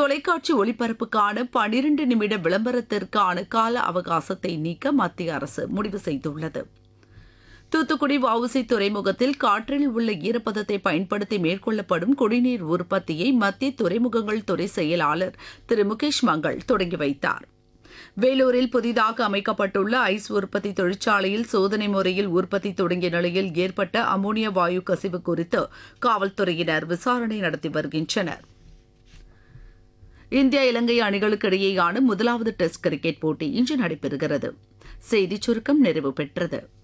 தொலைக்காட்சி ஒளிபரப்புக்கான பனிரெண்டு நிமிட விளம்பரத்திற்கான கால அவகாசத்தை நீக்க மத்திய அரசு முடிவு செய்துள்ளது தூத்துக்குடி வவுசி துறைமுகத்தில் காற்றில் உள்ள ஈரப்பதத்தை பயன்படுத்தி மேற்கொள்ளப்படும் குடிநீர் உற்பத்தியை மத்திய துறைமுகங்கள் துறை செயலாளர் திரு முகேஷ் மங்கள் தொடங்கி வைத்தார் வேலூரில் புதிதாக அமைக்கப்பட்டுள்ள ஐஸ் உற்பத்தி தொழிற்சாலையில் சோதனை முறையில் உற்பத்தி தொடங்கிய நிலையில் ஏற்பட்ட அமோனியா வாயு கசிவு குறித்து காவல்துறையினர் விசாரணை நடத்தி வருகின்றனர் இந்தியா இலங்கை அணிகளுக்கு இடையேயான முதலாவது டெஸ்ட் கிரிக்கெட் போட்டி இன்று நடைபெறுகிறது செய்திச் சுருக்கம் நிறைவு பெற்றது